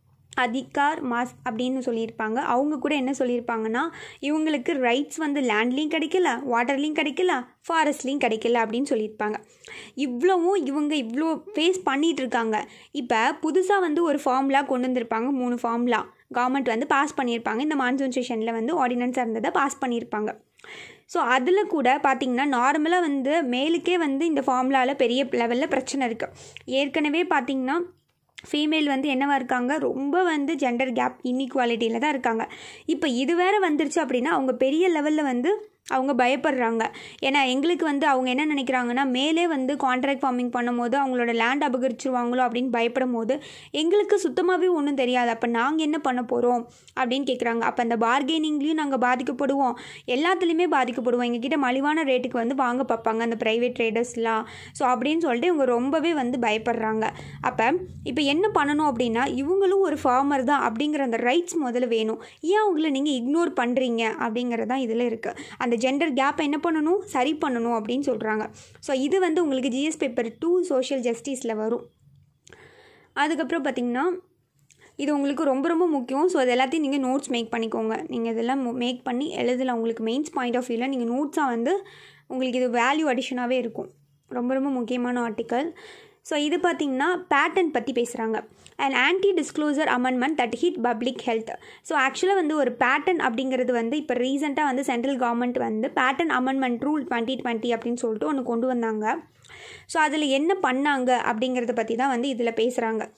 அதிகார் மாஸ் அப்படின்னு சொல்லியிருப்பாங்க அவங்க கூட என்ன சொல்லியிருப்பாங்கன்னா இவங்களுக்கு ரைட்ஸ் வந்து லேண்ட்லேயும் கிடைக்கல வாட்டர்லேயும் கிடைக்கல ஃபாரஸ்ட்லேயும் கிடைக்கல அப்படின்னு சொல்லியிருப்பாங்க இவ்வளவும் இவங்க இவ்வளோ ஃபேஸ் பண்ணிகிட்டு இருக்காங்க இப்போ புதுசாக வந்து ஒரு ஃபார்முலா கொண்டு வந்திருப்பாங்க மூணு ஃபார்முலா கவர்மெண்ட் வந்து பாஸ் பண்ணியிருப்பாங்க இந்த மான்சூன் செஷனில் வந்து ஆர்டினன்ஸாக இருந்ததை பாஸ் பண்ணியிருப்பாங்க ஸோ அதில் கூட பார்த்திங்கன்னா நார்மலாக வந்து மேலுக்கே வந்து இந்த ஃபார்முலாவில் பெரிய லெவலில் பிரச்சனை இருக்குது ஏற்கனவே பார்த்திங்கன்னா ஃபீமேல் வந்து என்னவா இருக்காங்க ரொம்ப வந்து ஜெண்டர் கேப் இன்இக்வாலிட்டியில் தான் இருக்காங்க இப்போ இது வேற வந்துருச்சு அப்படின்னா அவங்க பெரிய லெவலில் வந்து அவங்க பயப்படுறாங்க ஏன்னா எங்களுக்கு வந்து அவங்க என்ன நினைக்கிறாங்கன்னா மேலே வந்து கான்ட்ராக்ட் ஃபார்மிங் பண்ணும்போது அவங்களோட லேண்ட் அபகரிச்சிருவாங்களோ அப்படின்னு பயப்படும் போது எங்களுக்கு சுத்தமாகவே ஒன்றும் தெரியாது அப்போ நாங்கள் என்ன பண்ண போகிறோம் அப்படின்னு கேட்குறாங்க அப்போ அந்த பார்கெனிங்லேயும் நாங்கள் பாதிக்கப்படுவோம் எல்லாத்துலேயுமே பாதிக்கப்படுவோம் எங்ககிட்ட மலிவான ரேட்டுக்கு வந்து வாங்க பார்ப்பாங்க அந்த ப்ரைவேட் ட்ரேடர்ஸ்லாம் ஸோ அப்படின்னு சொல்லிட்டு இவங்க ரொம்பவே வந்து பயப்படுறாங்க அப்போ இப்போ என்ன பண்ணணும் அப்படின்னா இவங்களும் ஒரு ஃபார்மர் தான் அப்படிங்கிற அந்த ரைட்ஸ் முதல்ல வேணும் ஏன் அவங்கள நீங்கள் இக்னோர் பண்ணுறீங்க அப்படிங்கிறது தான் இதில் இருக்குது அந்த ஜெண்டர் கேப்பை என்ன பண்ணணும் சரி பண்ணணும் அப்படின்னு சொல்கிறாங்க ஸோ இது வந்து உங்களுக்கு ஜிஎஸ் பேப்பர் டூ சோஷியல் ஜஸ்டிஸில் வரும் அதுக்கப்புறம் பார்த்திங்கன்னா இது உங்களுக்கு ரொம்ப ரொம்ப முக்கியம் ஸோ அது எல்லாத்தையும் நீங்கள் நோட்ஸ் மேக் பண்ணிக்கோங்க நீங்கள் இதெல்லாம் மேக் பண்ணி எழுதலாம் உங்களுக்கு மெயின்ஸ் பாயிண்ட் ஆஃப் வியூவில் நீங்கள் நோட்ஸாக வந்து உங்களுக்கு இது வேல்யூ அடிஷனாகவே இருக்கும் ரொம்ப ரொம்ப முக்கியமான ஆர்டிக்கல் ஸோ இது பார்த்திங்கன்னா பேட்டன் பற்றி பேசுகிறாங்க and anti disclosure amendment that hit public health so ஆக்சுவலாக வந்து ஒரு பேட்டன் அப்படிங்கிறது வந்து இப்போ ரீசெண்டாக வந்து சென்ட்ரல் கவர்மெண்ட் வந்து patent amendment rule twenty twenty அப்படின்னு சொல்லிட்டு ஒன்று கொண்டு வந்தாங்க ஸோ அதில் என்ன பண்ணாங்க அப்படிங்கிறத பற்றி தான் வந்து இதில் பேசுகிறாங்க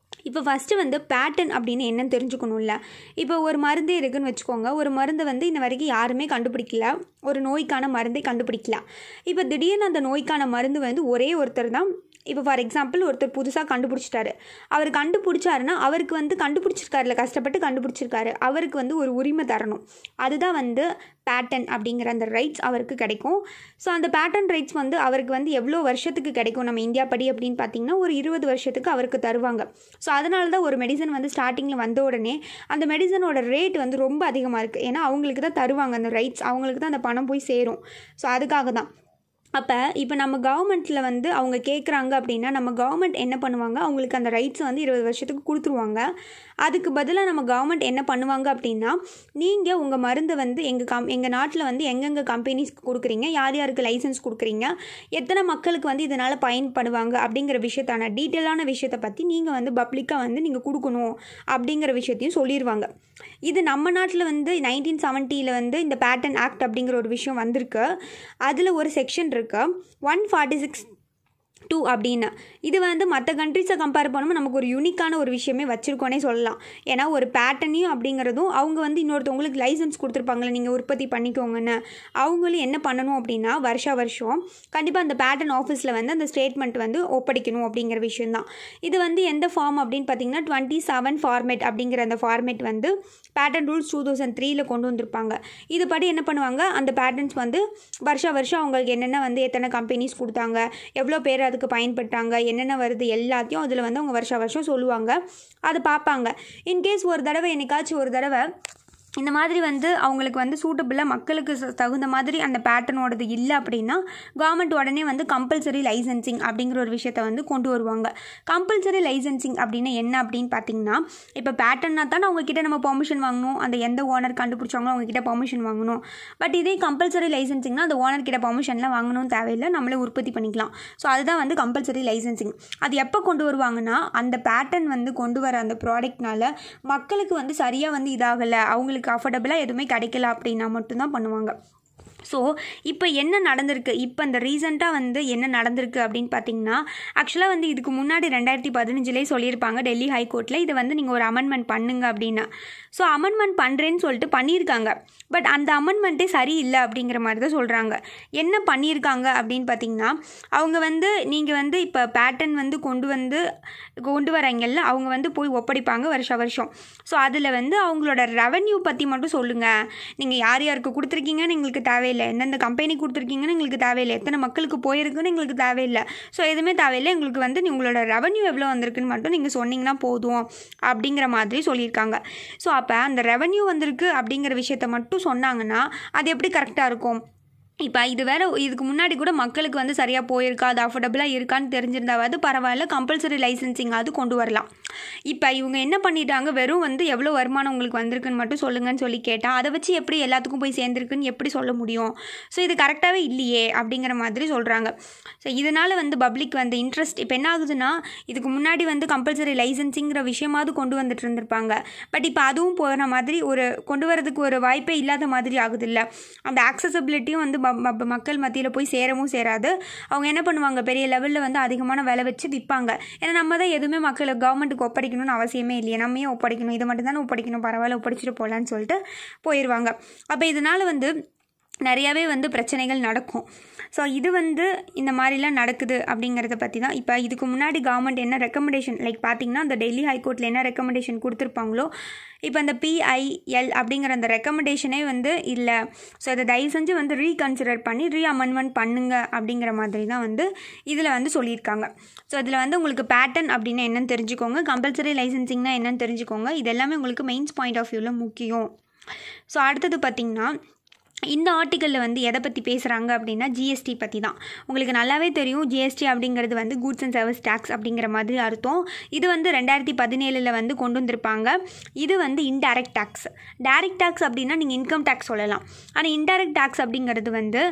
இப்போ ஃபஸ்ட்டு வந்து பேட்டன் அப்படின்னு என்னன்னு தெரிஞ்சுக்கணும்ல இப்போ ஒரு மருந்தே இருக்குன்னு வச்சுக்கோங்க ஒரு மருந்தை வந்து இன்ன வரைக்கும் யாருமே கண்டுபிடிக்கல ஒரு நோய்க்கான மருந்தே கண்டுபிடிக்கல இப்போ திடீர்னு அந்த நோய்க்கான மருந்து வந்து ஒரே ஒருத்தர் தான் இப்போ ஃபார் எக்ஸாம்பிள் ஒருத்தர் புதுசாக கண்டுபிடிச்சிட்டாரு அவர் கண்டுபிடிச்சாருன்னா அவருக்கு வந்து கண்டுபிடிச்சிருக்காருல கஷ்டப்பட்டு கண்டுபிடிச்சிருக்காரு அவருக்கு வந்து ஒரு உரிமை தரணும் அதுதான் வந்து பேட்டன் அப்படிங்கிற அந்த ரைட்ஸ் அவருக்கு கிடைக்கும் ஸோ அந்த பேட்டன் ரைட்ஸ் வந்து அவருக்கு வந்து எவ்வளோ வருஷத்துக்கு கிடைக்கும் நம்ம இந்தியா படி அப்படின்னு பார்த்தீங்கன்னா ஒரு இருபது வருஷத்துக்கு அவருக்கு தருவாங்க ஸோ அதனால தான் ஒரு மெடிசன் வந்து ஸ்டார்டிங்கில் வந்த உடனே அந்த மெடிசனோட ரேட் வந்து ரொம்ப அதிகமாக இருக்குது ஏன்னா அவங்களுக்கு தான் தருவாங்க அந்த ரைட்ஸ் அவங்களுக்கு தான் அந்த பணம் போய் சேரும் ஸோ அதுக்காக தான் அப்போ இப்போ நம்ம கவர்மெண்ட்டில் வந்து அவங்க கேட்குறாங்க அப்படின்னா நம்ம கவர்மெண்ட் என்ன பண்ணுவாங்க அவங்களுக்கு அந்த ரைட்ஸ் வந்து இருபது வருஷத்துக்கு கொடுத்துருவாங்க அதுக்கு பதிலாக நம்ம கவர்மெண்ட் என்ன பண்ணுவாங்க அப்படின்னா நீங்கள் உங்கள் மருந்தை வந்து எங்கள் கம் எங்கள் நாட்டில் வந்து எங்கெங்கே கம்பெனிஸ்க்கு கொடுக்குறீங்க யார் யாருக்கு லைசன்ஸ் கொடுக்குறீங்க எத்தனை மக்களுக்கு வந்து இதனால் பயன்படுவாங்க அப்படிங்கிற விஷயத்தான டீட்டெயிலான விஷயத்தை பற்றி நீங்கள் வந்து பப்ளிக்காக வந்து நீங்கள் கொடுக்கணும் அப்படிங்கிற விஷயத்தையும் சொல்லிடுவாங்க இது நம்ம நாட்டில் வந்து நைன்டீன் செவன்ட்டியில் வந்து இந்த பேட்டன் ஆக்ட் அப்படிங்கிற ஒரு விஷயம் வந்திருக்கு அதில் ஒரு செக்ஷன் இருக்கு ஒன் ஃபார்ட்டி சிக்ஸ் டூ அப்படின்னு இது வந்து மற்ற கண்ட்ரிஸை கம்பேர் பண்ணும்போது நமக்கு ஒரு யூனிக்கான ஒரு விஷயமே வச்சுருக்கோனே சொல்லலாம் ஏன்னா ஒரு பேட்டர்னையும் அப்படிங்கிறதும் அவங்க வந்து இன்னொருத்தவங்களுக்கு லைசன்ஸ் கொடுத்துருப்பாங்களே நீங்கள் உற்பத்தி பண்ணிக்கோங்கன்னு அவங்களும் என்ன பண்ணணும் அப்படின்னா வருஷா வருஷம் கண்டிப்பாக அந்த பேட்டன் ஆஃபீஸில் வந்து அந்த ஸ்டேட்மெண்ட் வந்து ஒப்படைக்கணும் அப்படிங்கிற விஷயந்தான் இது வந்து எந்த ஃபார்ம் அப்படின்னு பார்த்தீங்கன்னா டுவெண்ட்டி செவன் ஃபார்மேட் அப்படிங்கிற அந்த ஃபார்மேட் வந்து பேட்டன் ரூல்ஸ் டூ தௌசண்ட் த்ரீல கொண்டு வந்திருப்பாங்க இதுபடி என்ன பண்ணுவாங்க அந்த பேட்டர்ன்ஸ் வந்து வருஷா வருஷம் அவங்களுக்கு என்னென்ன வந்து எத்தனை கம்பெனிஸ் கொடுத்தாங்க எவ்வளோ பேர் அதுக்கு பயன்பட்டாங்க என்னென்ன வருது எல்லாத்தையும் அதில் வந்து அவங்க வருஷா வருஷம் சொல்லுவாங்க அதை பார்ப்பாங்க இன்கேஸ் ஒரு தடவை என்னைக்காச்சும் ஒரு தடவை இந்த மாதிரி வந்து அவங்களுக்கு வந்து சூட்டபிளாக மக்களுக்கு ச- தகுந்த மாதிரி அந்த பேட்டர்னோடது இல்லை அப்படின்னா கவர்மெண்ட் உடனே வந்து கம்பல்சரி லைசன்சிங் அப்படிங்கிற ஒரு விஷயத்தை வந்து கொண்டு வருவாங்க கம்பல்சரி லைசன்சிங் அப்படின்னா என்ன அப்படின்னு பார்த்தீங்கன்னா இப்போ பேட்டர்னா தான் அவங்கக்கிட்ட நம்ம பெர்மிஷன் வாங்கணும் அந்த எந்த ஓனர் கண்டுபிடிச்சாங்களோ அவங்கக்கிட்ட பெர்மிஷன் வாங்கணும் பட் இதே கம்பல்சரி லைசன்சிங்னா அந்த ஓனர் கிட்ட பெர்மிஷன்லாம் வாங்கணும்னு தேவையில்லை நம்மளே உற்பத்தி பண்ணிக்கலாம் ஸோ அதுதான் வந்து கம்பல்சரி லைசன்சிங் அது எப்போ கொண்டு வருவாங்கன்னா அந்த பேட்டர்ன் வந்து கொண்டு வர அந்த ப்ராடக்ட்னால மக்களுக்கு வந்து சரியாக வந்து இதாகலை அவங்களுக்கு அஃபோர்டபுளாக எதுவுமே கிடைக்கல அப்படின்னா மட்டும்தான் பண்ணுவாங்க ஸோ இப்போ என்ன நடந்திருக்கு இப்போ இந்த ரீசெண்டாக வந்து என்ன நடந்திருக்கு அப்படின்னு பார்த்தீங்கன்னா ஆக்சுவலாக வந்து இதுக்கு முன்னாடி ரெண்டாயிரத்தி பதினஞ்சுலேயே சொல்லியிருப்பாங்க டெல்லி ஹைகோர்ட்டில் இதை வந்து நீங்கள் ஒரு அமெண்ட்மெண்ட் பண்ணுங்க அப்படின்னு ஸோ அமெண்ட்மெண்ட் பண்ணுறேன்னு சொல்லிட்டு பண்ணியிருக்காங்க பட் அந்த அமெண்ட்மெண்ட்டே சரியில்லை அப்படிங்கிற மாதிரி தான் சொல்கிறாங்க என்ன பண்ணியிருக்காங்க அப்படின்னு பார்த்தீங்கன்னா அவங்க வந்து நீங்கள் வந்து இப்போ பேட்டர்ன் வந்து கொண்டு வந்து கொண்டு வராங்கல்ல அவங்க வந்து போய் ஒப்படைப்பாங்க வருஷ வருஷம் ஸோ அதில் வந்து அவங்களோட ரெவன்யூ பற்றி மட்டும் சொல்லுங்கள் நீங்கள் யார் யாருக்கு கொடுத்துருக்கீங்கன்னு எங்களுக்கு தேவையில்லை எந்தெந்த கம்பெனி கொடுத்துருக்கீங்கன்னு எங்களுக்கு தேவையில்லை எத்தனை மக்களுக்கு போயிருக்குன்னு எங்களுக்கு தேவையில்லை ஸோ எதுவுமே தேவையில்லை எங்களுக்கு வந்து உங்களோட ரெவன்யூ எவ்வளோ வந்திருக்குன்னு மட்டும் நீங்கள் சொன்னீங்கன்னா போதும் அப்படிங்கிற மாதிரி சொல்லியிருக்காங்க ஸோ அப்போ அந்த ரெவன்யூ வந்திருக்கு அப்படிங்கிற விஷயத்த மட்டும் சொன்னாங்கன்னா அது எப்படி கரெக்டாக இருக்கும் இப்போ இது வேற இதுக்கு முன்னாடி கூட மக்களுக்கு வந்து சரியாக போயிருக்கா அது அஃபோர்டபுளாக இருக்கான்னு தெரிஞ்சிருந்தாவது பரவாயில்ல கம்பல்சரி லைசன்சிங் அது கொண்டு வரலாம் இப்போ இவங்க என்ன பண்ணிட்டாங்க வெறும் வந்து எவ்வளோ வருமானம் உங்களுக்கு வந்திருக்குன்னு மட்டும் சொல்லுங்கன்னு சொல்லி கேட்டால் அதை வச்சு எப்படி எல்லாத்துக்கும் போய் சேர்ந்துருக்குன்னு எப்படி சொல்ல முடியும் ஸோ இது கரெக்டாகவே இல்லையே அப்படிங்கிற மாதிரி சொல்கிறாங்க ஸோ இதனால் வந்து பப்ளிக் வந்து இன்ட்ரெஸ்ட் இப்போ என்ன ஆகுதுன்னா இதுக்கு முன்னாடி வந்து கம்பல்சரி லைசன்சிங்கிற விஷயமாவது கொண்டு வந்துட்டு இருந்திருப்பாங்க பட் இப்போ அதுவும் போகிற மாதிரி ஒரு கொண்டு வரதுக்கு ஒரு வாய்ப்பே இல்லாத மாதிரி ஆகுது இல்லை அந்த ஆக்சசபிலிட்டியும் வந்து ம- ம- மக்கள் மத்தியில் போய் சேரவும் சேராது அவங்க என்ன பண்ணுவாங்க பெரிய லெவலில் வந்து அதிகமான விலை வச்சு விற்பாங்க ஏன்னா நம்ம தான் எதுவுமே மக்களுக்கு கவர்மெண்ட்டுக்கு ஒப்படைக்கணும்னு அவசியமே இல்லையே நம்ம ஏன் ஒப்படைக்கணும் இதை மட்டும் தானே ஒப்படைக்கணும் பரவாயில்ல ஒப்படைச்சிட்டு போகலான்னு சொல்லிட்டு போயிடுவாங்க அப்போ இதனால் வந்து நிறையாவே வந்து பிரச்சனைகள் நடக்கும் ஸோ இது வந்து இந்த மாதிரிலாம் நடக்குது அப்படிங்கிறத பற்றி தான் இப்போ இதுக்கு முன்னாடி கவர்மெண்ட் என்ன ரெக்கமெண்டேஷன் லைக் பார்த்தீங்கன்னா அந்த டெல்லி ஹைகோர்ட்டில் என்ன ரெக்கமெண்டேஷன் கொடுத்துருப்பாங்களோ இப்போ அந்த பிஐஎல் அப்படிங்கிற அந்த ரெக்கமெண்டேஷனே வந்து இல்லை ஸோ இதை தயவு செஞ்சு வந்து ரீகன்சிடர் பண்ணி ரீ அமெண்ட்மெண்ட் பண்ணுங்க அப்படிங்கிற மாதிரி தான் வந்து இதில் வந்து சொல்லியிருக்காங்க ஸோ இதில் வந்து உங்களுக்கு பேட்டர்ன் அப்படின்னா என்னன்னு தெரிஞ்சுக்கோங்க கம்பல்சரி லைசன்சிங்னா என்னன்னு தெரிஞ்சுக்கோங்க இது எல்லாமே உங்களுக்கு மெயின்ஸ் பாயிண்ட் ஆஃப் வியூவில் முக்கியம் ஸோ அடுத்தது பார்த்திங்கன்னா இந்த ஆர்டிக்கலில் வந்து எதை பற்றி பேசுகிறாங்க அப்படின்னா ஜிஎஸ்டி பற்றி தான் உங்களுக்கு நல்லாவே தெரியும் ஜிஎஸ்டி அப்படிங்கிறது வந்து கூட்ஸ் அண்ட் சர்வீஸ் டேக்ஸ் அப்படிங்கிற மாதிரி அர்த்தம் இது வந்து ரெண்டாயிரத்தி பதினேழில் வந்து கொண்டு வந்திருப்பாங்க இது வந்து இன்டைரக்ட் டேக்ஸ் டைரக்ட் டேக்ஸ் அப்படின்னா நீங்கள் இன்கம் டேக்ஸ் சொல்லலாம் ஆனால் இன்டைரக்ட் டேக்ஸ் அப்படிங்கிறது வந்து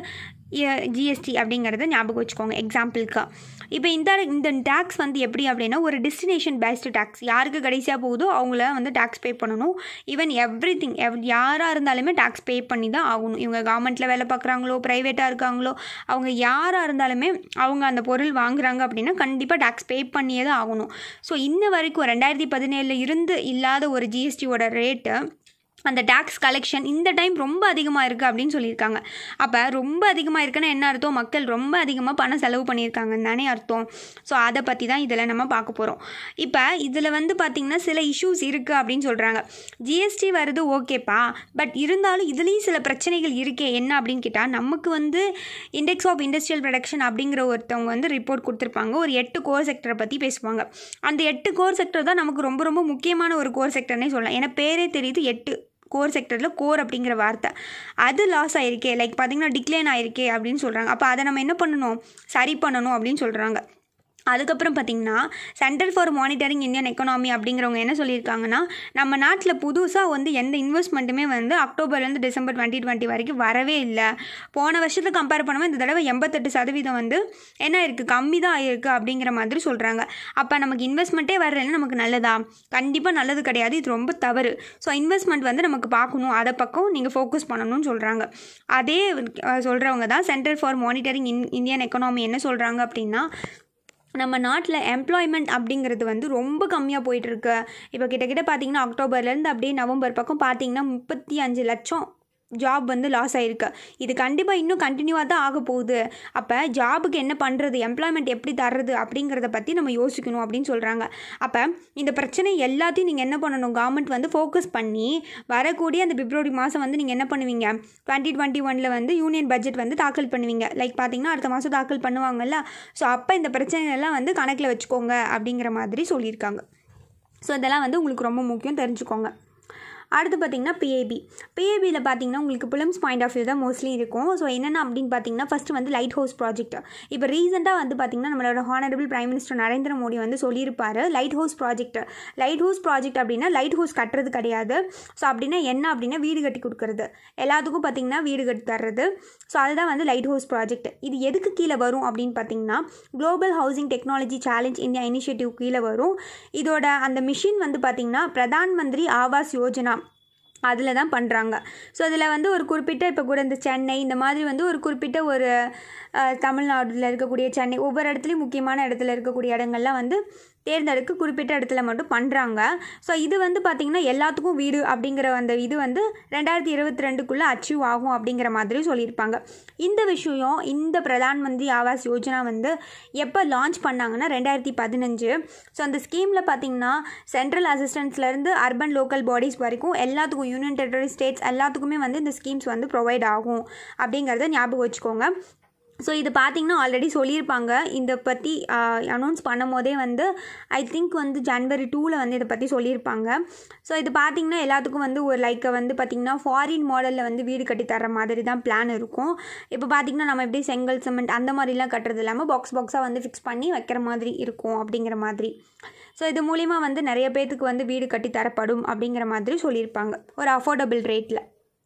ஜிஎஸ்டி அப்படிங்கிறத ஞாபகம் வச்சுக்கோங்க எக்ஸாம்பிளுக்கு இப்போ இந்த இந்த டேக்ஸ் வந்து எப்படி அப்படின்னா ஒரு டெஸ்டினேஷன் பேஸ்டு டேக்ஸ் யாருக்கு கடைசியாக போகுதோ அவங்கள வந்து டேக்ஸ் பே பண்ணணும் ஈவன் எவ்ரி திங் எவ் யாராக இருந்தாலுமே டேக்ஸ் பே பண்ணி தான் ஆகணும் இவங்க கவர்மெண்ட்டில் வேலை பார்க்குறாங்களோ ப்ரைவேட்டாக இருக்காங்களோ அவங்க யாராக இருந்தாலுமே அவங்க அந்த பொருள் வாங்குறாங்க அப்படின்னா கண்டிப்பாக டேக்ஸ் பே பண்ணியே தான் ஆகணும் ஸோ இன்ன வரைக்கும் ரெண்டாயிரத்தி பதினேழில் இருந்து இல்லாத ஒரு ஜிஎஸ்டியோட ரேட்டு அந்த டேக்ஸ் கலெக்ஷன் இந்த டைம் ரொம்ப அதிகமாக இருக்குது அப்படின்னு சொல்லியிருக்காங்க அப்போ ரொம்ப அதிகமாக இருக்குன்னா என்ன அர்த்தம் மக்கள் ரொம்ப அதிகமாக பணம் செலவு பண்ணியிருக்காங்கன்னு தானே அர்த்தம் ஸோ அதை பற்றி தான் இதில் நம்ம பார்க்க போகிறோம் இப்போ இதில் வந்து பார்த்திங்கன்னா சில இஷ்யூஸ் இருக்குது அப்படின்னு சொல்கிறாங்க ஜிஎஸ்டி வருது ஓகேப்பா பட் இருந்தாலும் இதுலேயும் சில பிரச்சனைகள் இருக்கே என்ன அப்படின்னு கேட்டால் நமக்கு வந்து இண்டெக்ஸ் ஆஃப் இண்டஸ்ட்ரியல் ப்ரொடக்ஷன் அப்படிங்கிற ஒருத்தவங்க வந்து ரிப்போர்ட் கொடுத்துருப்பாங்க ஒரு எட்டு கோர் செக்டரை பற்றி பேசுவாங்க அந்த எட்டு கோர் செக்டர் தான் நமக்கு ரொம்ப ரொம்ப முக்கியமான ஒரு கோர் செக்டர்னே சொல்லலாம் ஏன்னா பேரே தெரியுது எட்டு கோர் செக்டரில் கோர் அப்படிங்கிற வார்த்தை அது லாஸ் ஆயிருக்கே லைக் பார்த்தீங்கன்னா டிக்ளைன் ஆயிருக்கே அப்படின்னு சொல்கிறாங்க அப்போ அதை நம்ம என்ன பண்ணணும் சரி பண்ணணும் அப்படின்னு சொல்கிறாங்க அதுக்கப்புறம் பார்த்திங்கன்னா centre for monitoring Indian economy அப்படிங்கிறவங்க என்ன சொல்லியிருக்காங்கன்னா நம்ம நாட்டில் புதுசாக வந்து எந்த இன்வெஸ்ட்மெண்ட்டுமே வந்து அக்டோபர்லேருந்து டிசம்பர் டுவெண்ட்டி டுவெண்ட்டி வரைக்கும் வரவே இல்லை போன வருஷத்தை கம்பேர் பண்ணும்போது இந்த தடவை எண்பத்தெட்டு சதவீதம் வந்து என்ன இருக்குது கம்மி தான் ஆயிருக்கு அப்படிங்கிற மாதிரி சொல்கிறாங்க அப்போ நமக்கு இன்வெஸ்ட்மெண்ட்டே வரலைன்னா நமக்கு நல்லதா கண்டிப்பாக நல்லது கிடையாது இது ரொம்ப தவறு ஸோ இன்வெஸ்ட்மெண்ட் வந்து நமக்கு பார்க்கணும் அதை பக்கம் நீங்கள் ஃபோக்கஸ் பண்ணணும்னு சொல்கிறாங்க அதே சொல்கிறவங்க தான் centre for monitoring in Indian economy என்ன சொல்கிறாங்க அப்படின்னா நம்ம நாட்டில் எம்ப்ளாய்மெண்ட் அப்படிங்கிறது வந்து ரொம்ப கம்மியாக போயிட்டுருக்கு இப்போ கிட்டக்கிட்ட பார்த்தீங்கன்னா அக்டோபர்லேருந்து அப்படியே நவம்பர் பக்கம் பார்த்தீங்கன்னா முப்பத்தி அஞ்சு லட்சம் ஜாப் வந்து லாஸ் ஆகிருக்கு இது கண்டிப்பாக இன்னும் கண்டினியூவாக தான் ஆக போகுது அப்போ ஜாபுக்கு என்ன பண்ணுறது எம்ப்ளாய்மெண்ட் எப்படி தர்றது அப்படிங்கிறத பற்றி நம்ம யோசிக்கணும் அப்படின்னு சொல்கிறாங்க அப்போ இந்த பிரச்சனை எல்லாத்தையும் நீங்கள் என்ன பண்ணணும் கவர்மெண்ட் வந்து ஃபோக்கஸ் பண்ணி வரக்கூடிய அந்த பிப்ரவரி மாதம் வந்து நீங்கள் என்ன பண்ணுவீங்க டுவெண்ட்டி டுவெண்ட்டி ஒனில் வந்து யூனியன் பட்ஜெட் வந்து தாக்கல் பண்ணுவீங்க லைக் பார்த்தீங்கன்னா அடுத்த மாதம் தாக்கல் பண்ணுவாங்கல்ல ஸோ அப்போ இந்த பிரச்சனையெல்லாம் வந்து கணக்கில் வச்சுக்கோங்க அப்படிங்கிற மாதிரி சொல்லியிருக்காங்க ஸோ இதெல்லாம் வந்து உங்களுக்கு ரொம்ப முக்கியம் தெரிஞ்சுக்கோங்க அடுத்து பார்த்திங்கன்னா பிஏபி பிஏபியில் பார்த்தீங்கன்னா உங்களுக்கு பிலிம்ஸ் பாயிண்ட் ஆஃப் வியூ தான் மோஸ்ட்லி இருக்கும் ஸோ என்னென்ன அப்படின்னு பார்த்தீங்கன்னா ஃபஸ்ட்டு வந்து லைட் ஹவுஸ் ப்ராஜெக்ட் இப்போ ரீசெண்டாக வந்து பார்த்திங்கன்னா நம்மளோட honourable prime minister Narendra Modi வந்து சொல்லியிருப்பார் light house project light house project அப்படின்னா லைட் ஹவுஸ் கட்டுறது கிடையாது ஸோ அப்படின்னா என்ன அப்படின்னா வீடு கட்டி கொடுக்குறது எல்லாத்துக்கும் பார்த்திங்கன்னா வீடு கட்டி தர்றது ஸோ அதுதான் வந்து லைட் ஹவுஸ் ப்ராஜெக்ட் இது எதுக்கு கீழே வரும் அப்படின்னு பார்த்தீங்கன்னா global housing technology challenge India initiative கீழே வரும் இதோட அந்த மிஷின் வந்து பார்த்திங்கன்னா பிரதான் மந்திரி ஆவாஸ் யோஜனா அதில் தான் பண்ணுறாங்க ஸோ அதில் வந்து ஒரு குறிப்பிட்ட இப்போ கூட இந்த சென்னை இந்த மாதிரி வந்து ஒரு குறிப்பிட்ட ஒரு தமிழ்நாட்டில் இருக்கக்கூடிய சென்னை ஒவ்வொரு இடத்துலையும் முக்கியமான இடத்துல இருக்கக்கூடிய இடங்கள்லாம் வந்து தேர்ந்தெடுக்க குறிப்பிட்ட இடத்துல மட்டும் பண்ணுறாங்க ஸோ இது வந்து பார்த்திங்கன்னா எல்லாத்துக்கும் வீடு அப்படிங்கிற அந்த இது வந்து ரெண்டாயிரத்தி இருபத்தி ரெண்டுக்குள்ளே அச்சீவ் ஆகும் அப்படிங்கிற மாதிரி சொல்லியிருப்பாங்க இந்த விஷயம் இந்த பிரதான் மந்திரி ஆவாஸ் யோஜனா வந்து எப்போ லான்ச் பண்ணாங்கன்னா ரெண்டாயிரத்தி பதினஞ்சு ஸோ அந்த ஸ்கீமில் பார்த்திங்கன்னா சென்ட்ரல் அசிஸ்டன்ஸ்லேருந்து அர்பன் லோக்கல் பாடிஸ் வரைக்கும் எல்லாத்துக்கும் யூனியன் டெரிட்டரி ஸ்டேட்ஸ் எல்லாத்துக்குமே வந்து இந்த ஸ்கீம்ஸ் வந்து ப்ரொவைட் ஆகும் அப்படிங்கிறத ஞாபகம் வச்சுக்கோங்க ஸோ இது பார்த்திங்கன்னா ஆல்ரெடி சொல்லியிருப்பாங்க இதை பற்றி அனௌன்ஸ் பண்ணும் போதே வந்து ஐ திங்க் வந்து ஜனவரி டூவில் வந்து இதை பற்றி சொல்லியிருப்பாங்க ஸோ இது பார்த்திங்கன்னா எல்லாத்துக்கும் வந்து ஒரு லைக்கை வந்து பார்த்திங்கன்னா ஃபாரின் மாடலில் வந்து வீடு கட்டி தர மாதிரி தான் பிளான் இருக்கும் இப்போ பார்த்திங்கன்னா நம்ம எப்படி செங்கல் சிமெண்ட் அந்த மாதிரிலாம் கட்டுறது இல்லாமல் பாக்ஸ் பாக்ஸாக வந்து ஃபிக்ஸ் பண்ணி வைக்கிற மாதிரி இருக்கும் அப்படிங்கிற மாதிரி ஸோ இது மூலிமா வந்து நிறைய பேர்த்துக்கு வந்து வீடு கட்டி தரப்படும் அப்படிங்கிற மாதிரி சொல்லியிருப்பாங்க ஒரு அஃபோர்டபுள் ரேட்டில்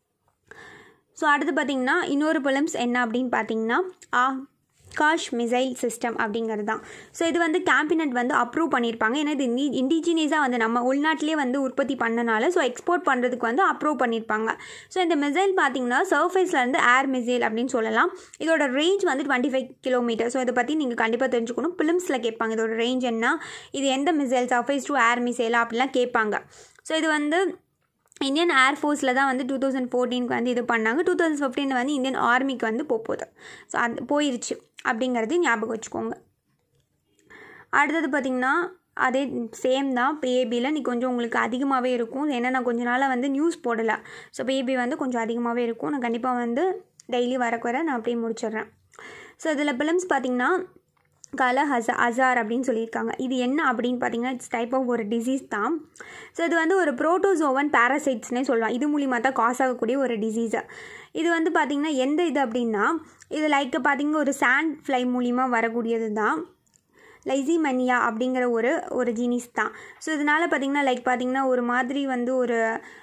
ஸோ அடுத்து பார்த்திங்கன்னா இன்னொரு பிலிம்ஸ் என்ன அப்படின்னு பார்த்தீங்கன்னா ஆ காஷ் மிசைல் சிஸ்டம் அப்படிங்கிறது தான் ஸோ இது வந்து கேபினட் வந்து அப்ரூவ் பண்ணியிருப்பாங்க ஏன்னா இது இண்டி இண்டிஜினியஸாக வந்து நம்ம உள்நாட்டிலே வந்து உற்பத்தி பண்ணனால ஸோ எக்ஸ்போர்ட் பண்ணுறதுக்கு வந்து அப்ரூவ் பண்ணியிருப்பாங்க ஸோ இந்த மிசைல் பார்த்தீங்கன்னா சர்ஃபேஸ்லேருந்து ஏர் மிசைல் அப்படின்னு சொல்லலாம் இதோட ரேஞ்ச் வந்து டுவெண்ட்டி ஃபைவ் கிலோமீட்டர் ஸோ இதை பற்றி நீங்கள் கண்டிப்பாக தெரிஞ்சுக்கணும் பிலிம்ஸில் கேட்பாங்க இதோட ரேஞ்ச் என்ன இது எந்த மிசைல் சர்ஃபேஸ் டு ஏர் மிசைலா அப்படிலாம் கேட்பாங்க ஸோ இது வந்து இந்தியன் ஏர்ஃபோர்ஸில் தான் வந்து டூ தௌசண்ட் ஃபோர்டீனுக்கு வந்து இது பண்ணாங்க டூ தௌசண்ட் ஃபிஃப்டீனில் வந்து இந்தியன் ஆர்மிக்கு வந்து போகுது ஸோ அது போயிருச்சு அப்படிங்கிறது ஞாபகம் வச்சுக்கோங்க அடுத்தது பார்த்திங்கன்னா அதே சேம் தான் பிஏபியில் நீ கொஞ்சம் உங்களுக்கு அதிகமாகவே இருக்கும் ஏன்னா நான் கொஞ்ச நாளாக வந்து நியூஸ் போடலை ஸோ பிஏபி வந்து கொஞ்சம் அதிகமாகவே இருக்கும் நான் கண்டிப்பாக வந்து டெய்லி வரக்கு வர நான் அப்படியே முடிச்சிடுறேன் ஸோ இதில் பிலிம்ஸ் பார்த்திங்கன்னா கல ஹச அசார் அப்படின்னு சொல்லியிருக்காங்க இது என்ன அப்படின்னு பார்த்தீங்கன்னா இட்ஸ் டைப் ஆஃப் ஒரு டிசீஸ் தான் ஸோ இது வந்து ஒரு ப்ரோட்டோசோவன் பேரசைட்ஸ்னே சொல்லலாம் இது மூலிமா தான் காஸ் ஆகக்கூடிய ஒரு டிசீஸு இது வந்து பார்த்திங்கன்னா எந்த இது அப்படின்னா இது லைக் பார்த்திங்கன்னா ஒரு சாண்ட் ஃப்ளை மூலிமா வரக்கூடியது தான் லைசிமனியா அப்படிங்கிற ஒரு ஒரு ஜீனிஸ் தான் ஸோ இதனால் பார்த்திங்கன்னா லைக் பார்த்திங்கன்னா ஒரு மாதிரி வந்து ஒரு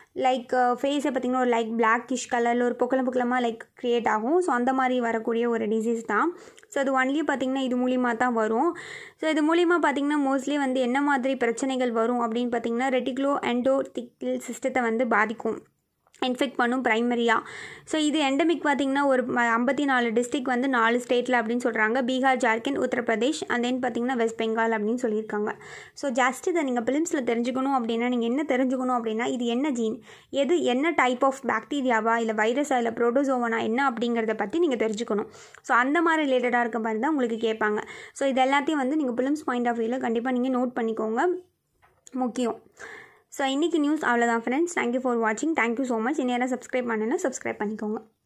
லைக் ஃபேஸை பார்த்திங்கன்னா ஒரு லைக் பிளாக்கிஷ் கலரில் ஒரு பொக்கலம் பொக்கலமாக லைக் க்ரியேட் ஆகும் ஸோ அந்த மாதிரி வரக்கூடிய ஒரு டிசீஸ் தான் ஸோ அது ஒன்லி பார்த்திங்கன்னா இது மூலிமா தான் வரும் ஸோ இது மூலிமா பார்த்திங்கன்னா மோஸ்ட்லி வந்து என்ன மாதிரி பிரச்சனைகள் வரும் அப்படின்னு பார்த்திங்கன்னா ரெட்டிக்ளோ எண்டோதிக்கல் சிஸ்டத்தை வந்து பாதிக்கும் இன்ஃபெக்ட் பண்ணும் ப்ரைமரியாக ஸோ இது எண்டமிக் பார்த்திங்கன்னா ஒரு ஐம்பத்தி நாலு டிஸ்ட்ரிக் வந்து நாலு ஸ்டேட்டில் அப்படின்னு சொல்கிறாங்க பீகார் ஜார்க்கண்ட் உத்தரப்பிரதேஷ் அண்ட் தென் பார்த்திங்கன்னா வெஸ்ட் பெங்கால் அப்படின்னு சொல்லியிருக்காங்க ஸோ ஜஸ்ட் இதை நீங்கள் பிலிம்ஸில் தெரிஞ்சுக்கணும் அப்படின்னா நீங்கள் என்ன தெரிஞ்சுக்கணும் அப்படின்னா இது என்ன ஜீன் எது என்ன டைப் ஆஃப் பாக்டீரியாவா இல்லை வைரஸா இல்லை ப்ரோட்டோசோவனா என்ன அப்படிங்கிறத பற்றி நீங்கள் தெரிஞ்சுக்கணும் ஸோ அந்த மாதிரி ரிலேட்டடாக இருக்க மாதிரி தான் உங்களுக்கு கேட்பாங்க ஸோ இது எல்லாத்தையும் வந்து நீங்கள் பிலிம்ஸ் பாயிண்ட் ஆஃப் வியூவில் கண்டிப்பாக நீங்கள் நோட் பண்ணிக்கோங்க முக்கியம் ஸோ இன்றைக்கி நியூஸ் அவ்வளோதான் ஃப்ரெண்ட்ஸ் தேங்க்யூ ஃபார் வாட்சிங் தேங்க்யூ ஸோ மச் இனி யாராவது சப்ஸ்கிரைப் பண்ணுன்னா சப்ஸ்கிரைப் பண்ணிக்கோங்க